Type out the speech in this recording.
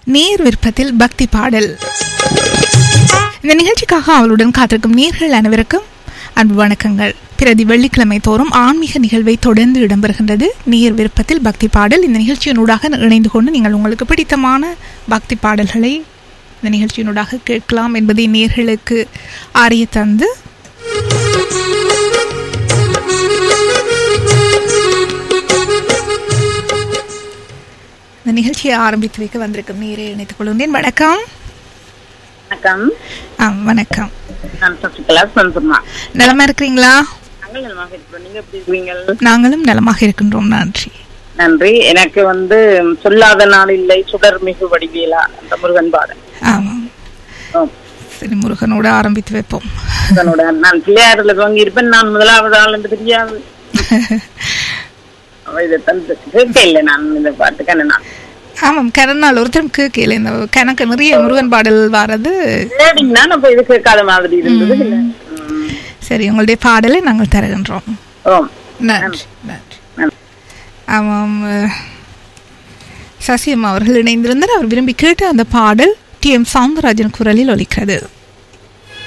நேர் விருப்பத்தில் பக்தி பாடல் இந்த நிகழ்ச்சிக்காக அவளுடன் காத்திருக்கும் நேர்கள் அனைவருக்கும் அன்பு வணக்கங்கள் பிரதி வெள்ளிக்கிழமை தோறும் ஆன்மீக நிகழ்வை தொடர்ந்து இடம்பெறுகின்றது நேர் விருப்பத்தில் பக்தி பாடல் இந்த நிகழ்ச்சியினூடாக இணைந்து கொண்டு நீங்கள் உங்களுக்கு பிடித்தமான பக்தி பாடல்களை இந்த நிகழ்ச்சியினூடாக கேட்கலாம் என்பதை நேர்களுக்கு அறிய தந்து இந்த நிகழ்ச்சியை ஆரம்பித்து வைக்க வந்திருக்கும் நீரை இணைத்துக் கொள்கின்றேன் வணக்கம் வணக்கம் ஆ வணக்கம் நான் சசிகலா சந்துமா நலமா இருக்கிறீங்களா நாங்கள் நலமாக இருக்கிறோம் நீங்க எப்படி இருக்கிறீங்க நாங்களும் நலமாக இருக்கின்றோம் நன்றி நன்றி எனக்கு வந்து சொல்லாத நாள் இல்லை சுடர் மிகு வடிவேலா அந்த முருகன் பாடல் ஆமாம் ஆம். சரி முருகனோட ஆரம்பித்து வைப்போம் முருகனோட நான் பிள்ளையாறுல துவங்கி இருப்பேன் நான் முதலாவது ஆள் என்று தெரியாது அவ இதை தந்து கேட்க இல்லை நான் இந்த பாட்டுக்கான நான் ஆமாம் கரநாள் ஒருத்தரும் கேட்கல இந்த கணக்கு நிறைய முருகன் பாடல் வாரது தேடிங்கன்னா நம்ம இது கேட்காத மாதிரி இருந்தது இல்ல ம். சரி உங்களுடைய பாடலை நாங்கள் தருகின்றோம் ஓம் நன்றி நன்றி நன்றி. ஆமாம் அஹ், சசியம் அவர்கள் இணைந்திருந்தார் அவர் விரும்பி கேட்ட அந்த பாடல் டி எம் சவுந்தரராஜன் குரலில் ஒலிக்கிறது